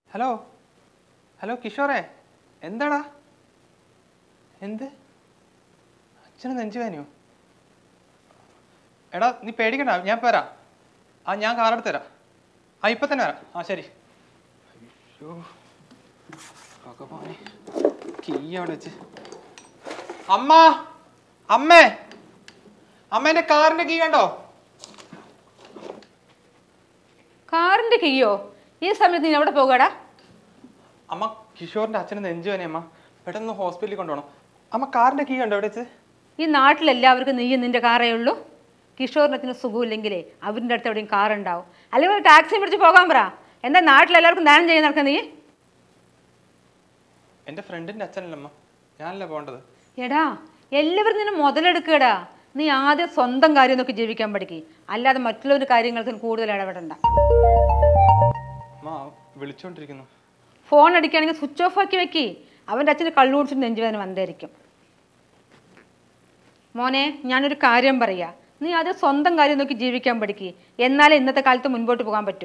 Hello hello കിഷോറേ എന്താടാ എന്ത് അച്ഛന് നെഞ്ചുവേനയോ എടാ നീ പേടിക്കണ്ട ഞാൻ ഇപ്പൊ വരാം ആ ഞാൻ കാറെടുത്ത് തരാം ആ ഇപ്പൊ തന്നെ വരാം ആ ശരി അയ്യോ ഭഗവാനെ കീ അവിടെ വെച്ച് അമ്മ അമ്മേ അമ്മ എന്റെ കാറിന്റെ കീ കണ്ടോ കാറിന്റെ കീയോ ഈ സമയത്ത് നീ എവിടെ പോകാടാ അമ്മ കിഷോറിന്റെ അച്ഛന് നെഞ്ചുവേനെ അമ്മ പെട്ടെന്ന് ഹോസ്പിറ്റലിൽ കൊണ്ടുപോകണം അമ്മ കാറിന്റെ കീ കണ്ടോ എവിടെ വെച്ച് ഈ നാട്ടിലെല്ലാവർക്കും നീയും നിന്റെ കാറേ ഉള്ളൂ കിഷോറിനത്തിന് സുഖമില്ലെങ്കിലേ അവരുടെ അടുത്ത് എവിടെയും കാർ ഉണ്ടാവും അല്ലെങ്കിൽ ഒരു ടാക്സി പിടിച്ച് പോകാൻ പറ എന്താ നാട്ടിലെല്ലാവർക്കും ദാനം ചെയ്യാൻ നടക്കുക നീ എന്റെ ഫ്രണ്ടിന്റെ അച്ഛനല്ല അമ്മ ഞാനല്ല പോകേണ്ടത് എടാ എല്ലാവരും നിന്നെ മുതലെടുക്കടാ നീ ആദ്യം സ്വന്തം കാര്യം നോക്കി ജീവിക്കാൻ പഠിക്ക് അല്ലാതെ മറ്റുള്ളവരുടെ കാര്യങ്ങൾക്ക് നീ കൂടുതൽ ഇടപെടണ്ട അമ്മ വിളിച്ചോണ്ടിരിക്കുന്നു ഫോൺ അടിക്കുകയാണെങ്കിൽ സ്വിച്ച് ഓഫ് ആക്കി വെക്കി അവൻ്റെ അച്ഛന് കള്ളു കുടിച്ചിട്ട് നെഞ്ചുവേദന വന്നായിരിക്കും മോനെ ഞാനൊരു കാര്യം പറയാ നീ ആദ്യം സ്വന്തം കാര്യം നോക്കി ജീവിക്കാൻ പഠിക്ക് എന്നാലേ ഇന്നത്തെ കാലത്ത് മുൻപോട്ട് പോകാൻ പറ്റൂ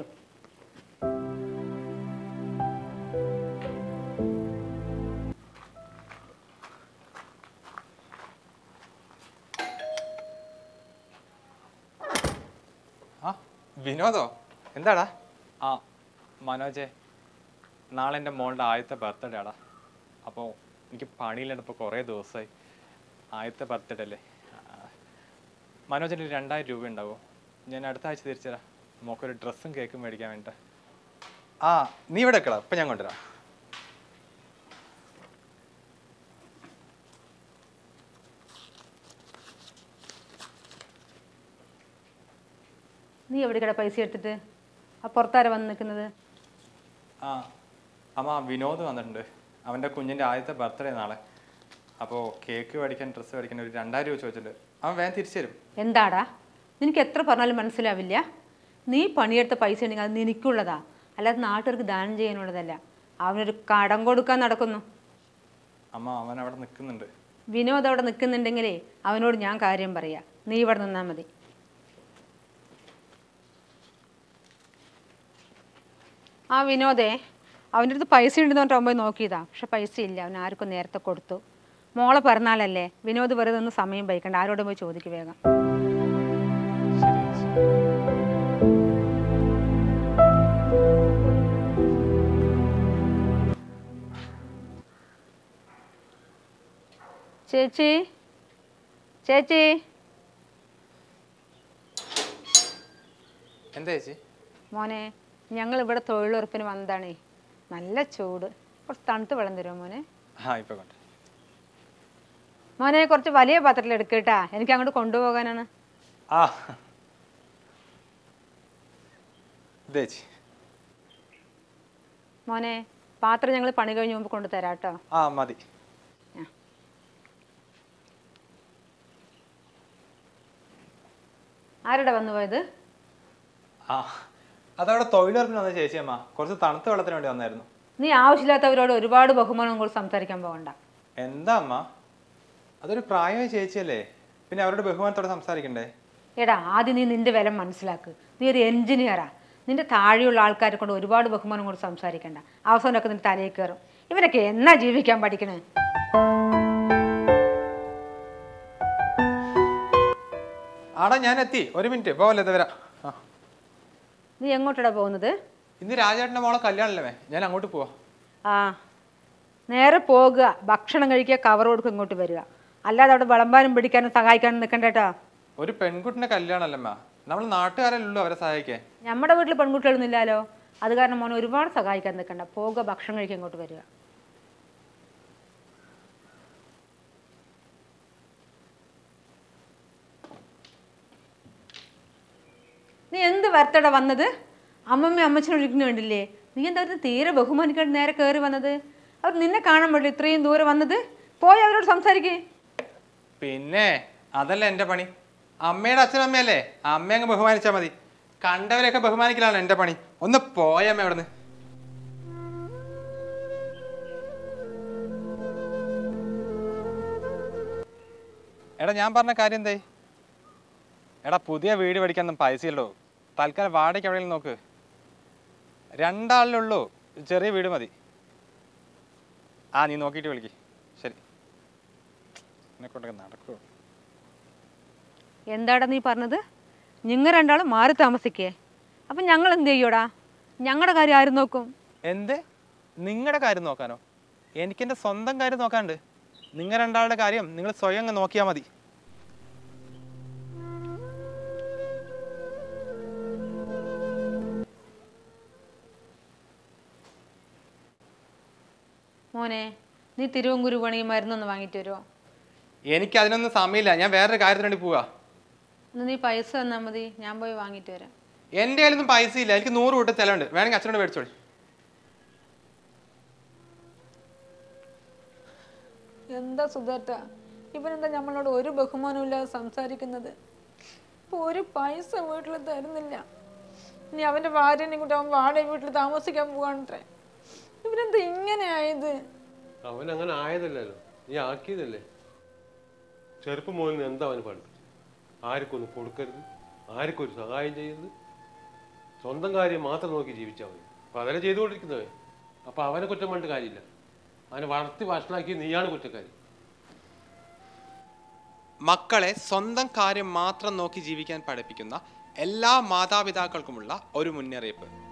ആ വിനോദോ എന്താടാ ആ മനോജെ നാളെ എൻ്റെ മോളുടെ ആദ്യത്തെ ബർത്ത്ഡേ ആടാ അപ്പോൾ എനിക്ക് പണിയിലുണ്ടപ്പോൾ കുറേ ദിവസമായി ആദ്യത്തെ ബർത്ത്ഡേ അല്ലേ ആ, മനോജിന് ഒരു രണ്ടായിരം രൂപ ഉണ്ടാവുമോ ഞാൻ അടുത്ത ആഴ്ച തിരിച്ചു തരാം മോക്കൊരു ഡ്രസ്സും കേക്കും മേടിക്കാൻ വേണ്ടിയിട്ട് ആ നീ ഇവിടെ വെക്കടാ ഇപ്പം ഞാൻ കൊണ്ടുവരാം നീ എവിടേക്കടാ പൈസ എടുത്തിട്ട് ആ പുറത്താരെ വന്ന് നിൽക്കുന്നത് ആ അമ്മ വിനോദ് വന്നിട്ടുണ്ട് അവൻ്റെ കുഞ്ഞിൻ്റെ ആദ്യത്തെ ബർത്ത്ഡേ നാളെ അപ്പോൾ കേക്ക് മേടിക്കാൻ ഡ്രസ്സ് മേടിക്കാൻ ഒരു രണ്ടായിരം രൂപ ചോദിച്ചിട്ടുണ്ട് അവൻ വേഗം തിരിച്ചു തരും എന്താടാ നിനക്ക് എത്ര പറഞ്ഞാലും മനസ്സിലാവില്ല നീ പണിയെടുത്ത പൈസ ഉണ്ടെങ്കിൽ അത് നിനക്കുള്ളതാ അല്ലാതെ നാട്ടുകാർക്ക് ദാനം ചെയ്യാനുള്ളതല്ല അവനൊരു കടം കൊടുക്കാൻ നടക്കുന്നു അമ്മ അവൻ അവിടെ നിൽക്കുന്നുണ്ട് വിനോദ് അവിടെ നിൽക്കുന്നുണ്ടെങ്കിലേ അവനോട് ഞാൻ കാര്യം പറയാം നീ ഇവിടെ നിന്നാൽ മതി ആ വിനോദേ അവൻ്റെ അടുത്ത് പൈസ ഉണ്ടെന്ന് പറഞ്ഞിട്ട് അവൻ പോയി നോക്കിയതാ പക്ഷെ പൈസ ഇല്ല അവൻ ആർക്കും നേരത്തെ കൊടുത്തു മോളെ പിറന്നാളല്ലേ വിനോദ് വെറുതെ ഒന്ന് സമയം വൈകണ്ട ആരോടും പോയി ചോദിക്കുക വേഗം ശരി ചേച്ചി. ചേച്ചി ചേച്ചി എന്താ ചേച്ചി മോനെ ഞങ്ങൾ ഇവിടെ തൊഴിലുറപ്പിന് വന്നതാണേ നല്ല ചൂട് കുറച്ച് തണുത്ത് വെള്ളം തരുമോ മോനെ ആ ഇപ്പൊ കൊണ്ട് മോനെ കുറച്ച് വലിയ പാത്രത്തിൽ എടുക്കട്ടാ എനിക്ക് അങ്ങോട്ട് കൊണ്ടുപോകാനാണ് ആ ഇതാ ചേച്ചി മോനെ പാത്രം ഞങ്ങൾ പണി കഴിഞ്ഞ് മുമ്പ് കൊണ്ടു തരാം കേട്ടോ ആ മതി ആരുടെ വന്നു പോയത് ആ അതവിടെ തൊഴിലുറപ്പിന് വന്ന ചേച്ചി അമ്മ കുറച്ച് തണുത്ത വെള്ളത്തിന് വേണ്ടി വന്നായിരുന്നു നീ ആവശ്യമില്ലാത്തവരോട് ഒരുപാട് ബഹുമാനം കൂടി സംസാരിക്കാൻ പോകണ്ട എന്താ അമ്മ അതൊരു പ്രായമായ ചേച്ചിയല്ലേ പിന്നെ അവരോട് ബഹുമാനത്തോടെ സംസാരിക്കണ്ടേ എടാ ആദ്യം നീ നിന്റെ വില മനസ്സിലാക്ക് നീ ഒരു എഞ്ചിനീയറാ നിന്റെ താഴെയുള്ള ആൾക്കാരെ കൊണ്ട് ഒരുപാട് ബഹുമാനം കൊണ്ട് സംസാരിക്കണ്ട അവസാനമൊക്കെ നിന്റെ തലയിൽ കയറും ഇവനൊക്കെ എന്നാ ജീവിക്കാൻ പഠിക്കണേ ആടാ ഞാൻ എത്തി ഒരു മിനിറ്റ് പോവല്ലേ ഇത് വരാം ആ നീ എങ്ങോട്ടാ പോകുന്നത് ഇന്ന് രാജേട്ടൻ്റെ മോളെ കല്യാണമല്ലേ ഞാൻ അങ്ങോട്ട് പോവാ ആ നേരെ പോകുക ഭക്ഷണം കഴിക്കുക കവർ കൊടുക്കുക ഇങ്ങോട്ട് വരിക അല്ലാതെ അവിടെ വിളമ്പാനും പിടിക്കാനും സഹായിക്കാനും നിൽക്കണ്ട കേട്ടോ ഒരു പെൺകുട്ടിന്റെ കല്യാണമല്ലമ്മ നമ്മൾ നാട്ടുകാരല്ലോ അവരെ സഹായിക്കാൻ നമ്മുടെ വീട്ടിൽ പെൺകുട്ടികളൊന്നും ഇല്ലാലോ അത് കാരണം മോനെ ഒരുപാട് സഹായിക്കാൻ നിൽക്കണ്ട പോകുക ഭക്ഷണം കഴിക്കാൻ ഇങ്ങോട്ട് വരിക നീ എന്ത് വരത്തട വന്നത് അമ്മമ്മ അമ്മച്ചനും വിളിക്കുന്നു വേണ്ടില്ലേ നീ എന്താ അവര് തീരെ ബഹുമാനിക്കാണ്ട് നേരെ കയറി വന്നത് അവർ നിന്നെ കാണാൻ വേണ്ടി ഇത്രയും ദൂരെ വന്നത് പോയി അവരോട് സംസാരിക്കേ പിന്നെ അതല്ല എൻ്റെ പണി അമ്മയുടെ അച്ഛനമ്മയല്ലേ അമ്മ അങ്ങ് ബഹുമാനിച്ചാൽ മതി കണ്ടവരെയൊക്കെ ബഹുമാനിക്കലാണ് എൻ്റെ പണി ഒന്ന് പോയമ്മ അവിടുന്ന് എടാ ഞാൻ പറഞ്ഞ കാര്യം എന്തേ എടാ പുതിയ വീട് മേടിക്കാനൊന്നും പൈസയുള്ളൂ തൽക്കാലം വാടകയ്ക്ക് എവിടെയെങ്കിലും നോക്ക് രണ്ടാളിലുള്ളൂ ചെറിയ വീട് മതി ആ നീ നോക്കിയിട്ട് വിളിക്ക് ശരി എന്നെ കൊണ്ടൊക്കെ നടക്കുമോ എന്താടാ നീ പറഞ്ഞത് നിങ്ങൾ രണ്ടാളും മാറി താമസിക്കേ അപ്പം ഞങ്ങൾ എന്ത് ചെയ്യൂടാ ഞങ്ങളുടെ കാര്യം ആരും നോക്കും എന്ത് നിങ്ങളുടെ കാര്യം നോക്കാനോ എനിക്കെൻ്റെ സ്വന്തം കാര്യം നോക്കാണ്ട് നിങ്ങൾ രണ്ടാളുടെ കാര്യം നിങ്ങൾ സ്വയം അങ്ങ് നോക്കിയാൽ മതി മോനെ നീ തിരുവങ്കുരു പണി മരുന്നൊന്ന് വാങ്ങിയിട്ട് വരുമോ എനിക്ക് അതിനൊന്നും സമയമില്ല ഞാൻ വേറൊരു കാര്യത്തിന് വേണ്ടി പോവാ ഒന്ന് നീ പൈസ തന്നാൽ മതി ഞാൻ പോയി വാങ്ങിയിട്ട് വരാം എൻ്റെ കയ്യിലൊന്നും പൈസ ഇല്ല എനിക്ക് നൂറ് കൂട്ടം ചിലവുണ്ട് വേണമെങ്കിൽ അച്ഛനോട് മേടിച്ചോളി എന്താ സുധേട്ട ഇവനെന്താ നമ്മളോട് ഒരു ബഹുമാനവും ഇല്ലാതെ സംസാരിക്കുന്നത് ഇപ്പൊ ഒരു പൈസ വീട്ടിൽ തരുന്നില്ല ഇനി അവന്റെ ഭാര്യനെ കൂട്ടി അവൻ വാടക വീട്ടിൽ താമസിക്കാൻ പോവാണ്ട്രെ ഇവരെന്താ ഇങ്ങനെ ആയത് അവൻ അങ്ങനെ ആയതല്ലല്ലോ നീ ആക്കിയതല്ലേ ചെറുപ്പം മുതൽ നിന്ന് എന്താ അവന് പണ്ട് ആർക്കൊന്നും കൊടുക്കരുത് ആർക്കും ഒരു സഹായം ചെയ്യരുത് സ്വന്തം കാര്യം മാത്രം നോക്കി ജീവിച്ചാൽ മതി അപ്പം അതല്ലേ ചെയ്തുകൊണ്ടിരിക്കുന്നത് അപ്പം അവനെ കുറ്റം പറഞ്ഞിട്ട് കാര്യമില്ല അവനെ വളർത്തി ഭക്ഷണമാക്കി നീയാണ് കുറ്റക്കാരി മക്കളെ സ്വന്തം കാര്യം മാത്രം നോക്കി ജീവിക്കാൻ പഠിപ്പിക്കുന്ന എല്ലാ മാതാപിതാക്കൾക്കുമുള്ള ഒരു മുന്നറിയിപ്പ്